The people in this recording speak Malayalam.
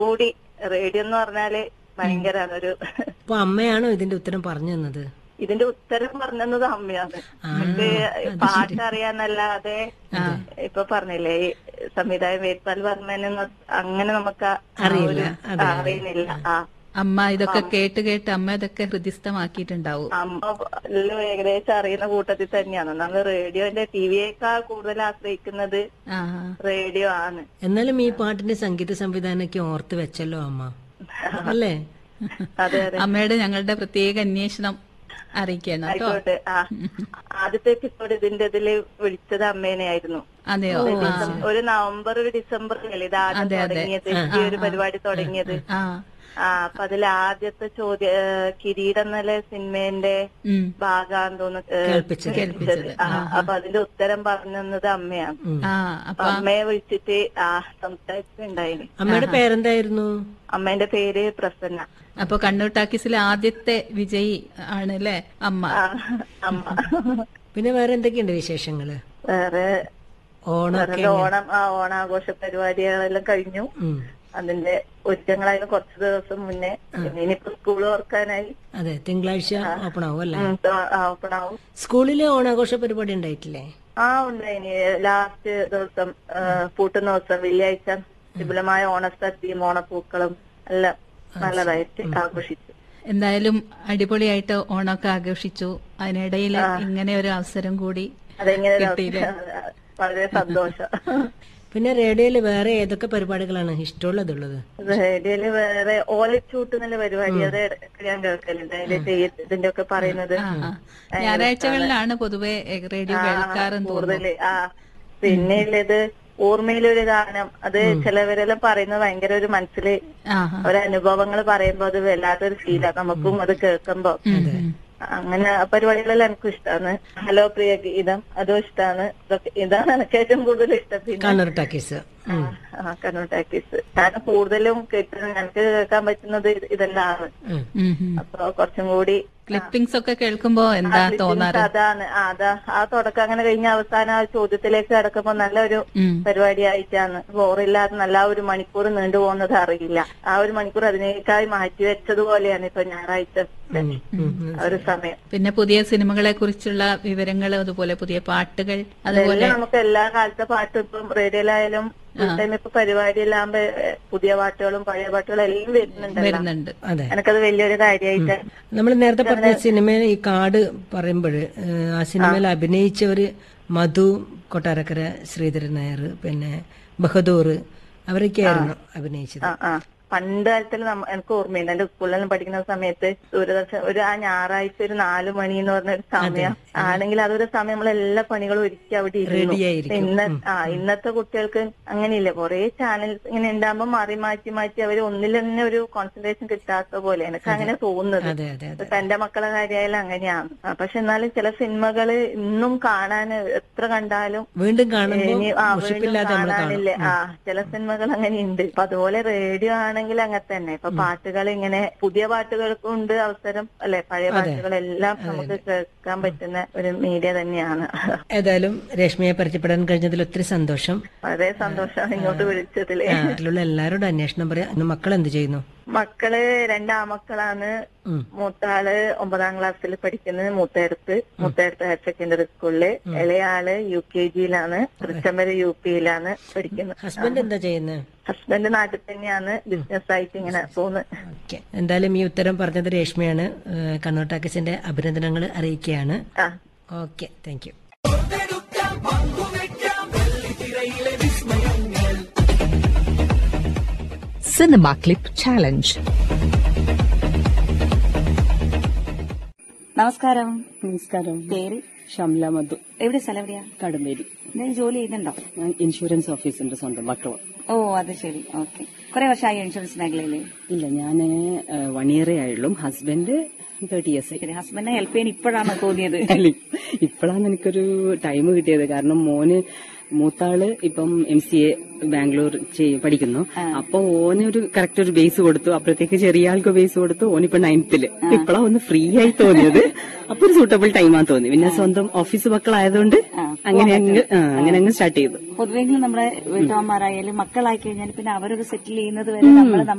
കൂടി റേഡിയോ എന്ന് പറഞ്ഞാല് ഭയങ്കരാണ് ഒരു അപ്പൊ അമ്മയാണോ ഇതിന്റെ ഉത്തരം പറഞ്ഞു തന്നത് ഇതിന്റെ ഉത്തരം പറഞ്ഞത് അമ്മയാണ് നമുക്ക് പാട്ട് അറിയാന്നല്ലാതെ ഇപ്പൊ പറഞ്ഞില്ലേ ഈ സംവിധായകൻ വേദ്പാൽ പറഞ്ഞതിനൊന്നും അങ്ങനെ നമുക്ക് ആ ഒരു ആ, അറിയുന്നില്ല ആ അമ്മ ഇതൊക്കെ കേട്ട് കേട്ട് അമ്മ ഇതൊക്കെ ഹൃദിസ്ഥമാക്കിയിട്ടുണ്ടാവും അമ്മ എല്ലാം ഏകദേശം അറിയുന്ന കൂട്ടത്തിൽ തന്നെയാണ് നമ്മൾ റേഡിയോന്റെ ടി വിയേക്കാൾ കൂടുതൽ ആശ്രയിക്കുന്നത് ആ റേഡിയോ ആണ് എന്നാലും ഈ പാട്ടിന്റെ സംഗീത സംവിധാനമൊക്കെ ഓർത്ത് വെച്ചല്ലോ അമ്മ അല്ലേ അതെ അതെ അമ്മയുടെ ഞങ്ങളുടെ പ്രത്യേക അന്വേഷണം അറിയിക്കണം കേട്ടോ ആയിക്കോട്ടെ ആ ആദ്യത്തെ എപ്പിസോഡ് ഇതിന്റെ ഇതില് വിളിച്ചത് അമ്മേനെയായിരുന്നു അതെയോ ആ ഡിസം- ഒരു നവംബർ ഒരു ഡിസംബറിലല്ലേ ഇത് ആദ്യം തുടങ്ങിയത് ഈ ഒരു പരിപാടി തുടങ്ങിയത് ആ ആ അപ്പൊ അതിൽ ആദ്യത്തെ ചോദ്യ ഏ, കിരീടം എന്നല്ല സിനിമേന്റെ ഉം. ഭാഗാന്ന് തോന്നുന്നു ഏ, കേൾപ്പിച്ചത്. കേൾപ്പിച്ചത്. ആ, അപ്പൊ അതിന്റെ ഉത്തരം പറഞ്ഞു തന്നത് അമ്മയാണ് ആ അപ്പൊ അപ്പൊ അമ്മയെ വിളിച്ചിട്ട് ആ സംസാരിച്ചിട്ടുണ്ടായിന് അമ്മയുടെ പേരെന്തായിരുന്നു അമ്മേന്റെ പേര് പ്രസന്ന അപ്പൊ കണ്ണൂർ ടാക്കീസിലെ ആദ്യത്തെ വിജയി ആണ് അല്ലേ അമ്മ ആ, അമ്മ പിന്നെ വേറെ എന്തൊക്കെയുണ്ട് വിശേഷങ്ങള് വേറെ ഓണമൊക്കെ വേറെ ഓണം ആ ഓണാഘോഷ പരിപാടികളെല്ലാം കഴിഞ്ഞു ഉം. അതിന്റെ ഒരുക്കങ്ങളായാലും കുറച്ച് ദിവസം മുന്നേ പിന്നെ ഇനിയിപ്പോ സ്കൂൾ തുറക്കാനായി അതെ തിങ്കളാഴ്ച ഓപ്പൺ ആവും അല്ലേ ഉം, ആ, open ആവും സ്കൂളില് ഓണാഘോഷ പരിപാടി ഉണ്ടായിട്ടില്ലേ ആ ഉണ്ടായിനി ലാസ്റ്റ് ദിവസം ആ, പൂട്ടുന്ന ദിവസം വെള്ളിയാഴ്ച വിപുലമായ ഓണസദ്യയും ഓണപ്പൂക്കളും എല്ലാം നല്ലതായിട്ട് ആഘോഷിച്ചു എന്തായാലും അടിപൊളിയായിട്ട് ഓണമൊക്കെ ആഘോഷിച്ചു അതിനിടയിൽ ഇങ്ങനെ ഒരു അവസരം കൂടി അതെങ്ങനെ ഒരു കിട്ടിയില്ലേ? അവസ്ഥ- വളരെ സന്തോഷം പിന്നെ റേഡിയോയില് വേറെ ഏതൊക്കെ പരിപാടികളാണ് ഇഷ്ടമുള്ളതുള്ളത് റേഡിയോയില് വേറെ ഓലച്ചൂട്ട് എന്നുള്ള പരിപാടി അത് ഇടയ്ക്ക് ഞാൻ കേൾക്കലുണ്ട് അതിന്റെ ചെയ്യ- ഇതിന്റെ ഒക്കെ പറയുന്നത് ആ, ആ. ഞായറാഴ്ചകളിലാണ് പൊതുവെ റേഡിയോ കേൾക്കാറെന്ന് തോന്നുന്നു കൂടുതല് ആ പിന്നെ ഉള്ളത് ഓർമ്മയിലൊരു ഗാനം അത് ചിലവരെല്ലാം പറയുന്നത് ഭയങ്കര ഒരു മനസ്സില് ആ ഒരനുഭവങ്ങൾ പറയുമ്പോ അത് വല്ലാത്തൊരു ഫീലാണ് നമുക്കും അത് കേൾക്കുമ്പോ അങ്ങനെ ആ പരിപാടികളെല്ലാം എനിക്കും ഇഷ്ടമാണ് ഹലോ പ്രിയ ഗീതം അതും ഇഷ്ടമാണ് ഇതൊക്കെ ഇതാണ് എനിക്ക് ഏറ്റവും കൂടുതൽ ഇഷ്ടം പിന്നെ കണ്ണൂർ ടാക്കീസ് ഉം. ആ കണ്ണൂർ ടാക്കീസ് കാരണം കൂടുതലും കേൾക്കുന്നത് എനിക്ക് കേൾക്കാൻ പറ്റുന്നത് ഇത് ഇതെല്ലാം ഉം. ഉം, ഉം. അപ്പൊ കുറച്ചും കൂടി ക്ലിപ്പിംഗ്സ് ഒക്കെ കേൾക്കുമ്പോ എന്താ തോന്നാറ് അതാണ് ആ, അതാ ആ തുടക്കം അങ്ങനെ കഴിഞ്ഞ അവസാനം ആ ചോദ്യത്തിലേക്ക് കിടക്കുമ്പോ നല്ലൊരു ഉം. പരിപാടിയായിട്ടാണ് ബോറില്ലാതെ നല്ല ആ ഒരു മണിക്കൂർ നീണ്ടു പോകുന്നത് അറിയില്ല ആ ഒരു മണിക്കൂർ അതിനേക്കായി മാറ്റി വെച്ചതുപോലെയാണ് ഇപ്പൊ ഞായറാഴ്ച ഉം. ഉം. ആ ഒരു സമയം പിന്നെ പുതിയ സിനിമകളെ കുറിച്ചുള്ള വിവരങ്ങൾ അതുപോലെ പുതിയ പാട്ടുകൾ അതുപോലെ അതെല്ലാം നമുക്ക് എല്ലാ കാലത്തെ പാട്ടും ഇപ്പം റേഡിയോയിലായാലും ഫുൾ ടൈം ഇപ്പൊ പരിപാടിയിലാകുമ്പോ ഏഹ്, പുതിയ പാട്ടുകളും പഴയ പാട്ടുകളും എല്ലാം വരുന്നുണ്ടല്ലോ വരുന്നുണ്ട് അതെ എനിക്കത് വലിയൊരു കാര്യമായിട്ട് നമ്മൾ നേരത്തെ പറഞ്ഞ സിനിമയിൽ ഈ കാട് പറയുമ്പോൾ ആ സിനിമയിൽ അഭിനയിച്ചവര് മധു കൊട്ടാരക്കര ശ്രീധരൻ നായർ പിന്നെ ബഹദൂർ അവരൊക്കെയായിരുന്നു അഭിനയിച്ചത് ആ ആ പണ്ട് കാലത്തിൽ നമ്മ എനിക്ക് ഓർമ്മയുണ്ട് എന്റെ സ്കൂളിലെല്ലാം പഠിക്കുന്ന സമയത്ത് ദൂരദർശൻ ഒരു ആ ഞായറാഴ്ച ഒരു നാല് മണി എന്ന് പറഞ്ഞ ഒരു സമയം ആണെങ്കിൽ അതൊരു സമയം നമ്മൾ എല്ലാ പണികളും ഒരുക്കി അവിടെ ഇരുന്നു റെഡിയായിരിക്കും. ഇന്ന ആ ഇന്നത്തെ കുട്ടികൾക്ക് അങ്ങനെയില്ല കുറെ ചാനൽസ് ഇങ്ങനെ ഉണ്ടാകുമ്പോൾ മാറി മാറ്റി മാറ്റി അവർ ഒന്നിൽ തന്നെ ഒരു കോൺസെൻട്രേഷൻ കിട്ടാത്ത പോലെ എനിക്ക് അങ്ങനെ തോന്നുന്നത് അതെ അതെ അതെ ഇപ്പൊ എന്റെ മക്കളെ കാര്യമായാലും അങ്ങനെയാണ് ആ, പക്ഷെ എന്നാലും ചില സിനിമകള് ഇന്നും കാണാൻ എത്ര കണ്ടാലും വീണ്ടും കാണുമ്പോൾ ഇനി ആ വീണ്ടും മുഷിപ്പില്ലാതെ നമ്മൾ കാണും കാണാനില്ലേ ആ ചില സിനിമകൾ അങ്ങനെയുണ്ട് അപ്പൊ അതുപോലെ റേഡിയോ ആണെങ്കിൽ അങ്ങനെ തന്നെ ഇപ്പൊ പാട്ടുകൾ ഇങ്ങനെ പുതിയ പാട്ടുകൾക്കും ഉണ്ട് അവസരം അല്ലെ പഴയ പാട്ടുകളെല്ലാം നമുക്ക് കേൾക്കാൻ പറ്റുന്ന ഒരു മീഡിയ തന്നെയാണ് ഏതായാലും രശ്മിയെ പരിചയപ്പെടാൻ കഴിഞ്ഞതിൽ ഒത്തിരി സന്തോഷം വളരെ സന്തോഷം ഇങ്ങോട്ട് വിളിച്ചതില് നാട്ടിലുള്ള എല്ലാവരോടും അന്വേഷണം പറയാം ഇന്ന് മക്കൾ എന്ത് ചെയ്യുന്നു മക്കള് രണ്ടാമക്കളാണ് ഉം. മൂത്താള് ഒമ്പതാം ക്ലാസ്സിൽ പഠിക്കുന്നത് മൂത്തടുത്ത് മൂത്തടുത്ത് ഹയർ സെക്കൻഡറി സ്കൂളില് ഇളയാള് യു കെ ജിയിലാണ് തൃച്ചമ്പര യു പിയിലാണ് പഠിക്കുന്നത് ഹസ്ബൻഡ് എന്താ ചെയ്യുന്നത് ഹസ്ബൻഡ് നാട്ടിൽ തന്നെയാണ് ബിസിനസ് ആയിട്ട് ഇങ്ങനെ പോകുന്നത് ഓക്കെ എന്തായാലും ഈ ഉത്തരം പറഞ്ഞത് രേഷ്മയാണ് ഏഹ് കണ്ണൂർ ടാക്കീസിന്റെ അഭിനന്ദനങ്ങൾ അറിയിക്കുകയാണ് ആ okay thank you Cinema Clip Challenge. നമസ്കാരം നമസ്കാരം പേര് ഷംല മധു എവിടെ സ്ഥലം എവിടെയാ കടമ്പേരി എന്തെങ്കിലും ജോലി ചെയ്യുന്നുണ്ടോ ഞാൻ ഇൻഷുറൻസ് ഓഫീസിന്റെ സ്വന്തം വട്ടവ ഓ അത് ശരി ഓക്കെ കുറെ വർഷമായി ഇൻഷുറൻസ് മേഖലയില് ഇല്ല ഞാൻ വൺ ഇയറേ ആയുള്ളൂ ഹസ്ബൻഡ് തേർട്ടി ഇയേഴ്സ് ശരി ഹസ്ബൻഡിനെ ഹെൽപ്പ് ചെയ്യാൻ ഇപ്പോഴാണ് തോന്നിയത് ഇപ്പോഴാണ് എനിക്കൊരു ടൈം കിട്ടിയത് കാരണം മോന് മൂത്താള് ഇപ്പം എം സി എ ബാംഗ്ലൂർ ചെയ്- പഠിക്കുന്നു അപ്പൊ ഓനൊരു കറക്റ്റ് ഒരു ബേസ് കൊടുത്തു അപ്പോഴത്തേക്ക് ചെറിയ ആൾക്ക് ബേസ് കൊടുത്തു ഓനിപ്പോ നയൻത്തില് ഇപ്പളാ ഒന്ന് ഫ്രീ ആയി തോന്നിയത് അപ്പൊ ഒരു സൂട്ടബിൾ ടൈമാ തോന്നി പിന്നെ സ്വന്തം ഓഫീസ് മക്കളായതുകൊണ്ട് അങ്ങനെ അങ്ങ് ആ, അങ്ങനെ അങ്ങ് സ്റ്റാർട്ട് ചെയ്തു പൊതുവെങ്കിലും നമ്മുടെ വീട്ടമ്മമാരായാലും മക്കളായി കഴിഞ്ഞാൽ പിന്നെ അവരൊരു സെറ്റിൽ ചെയ്യുന്നത് വരെ നമ്മൾ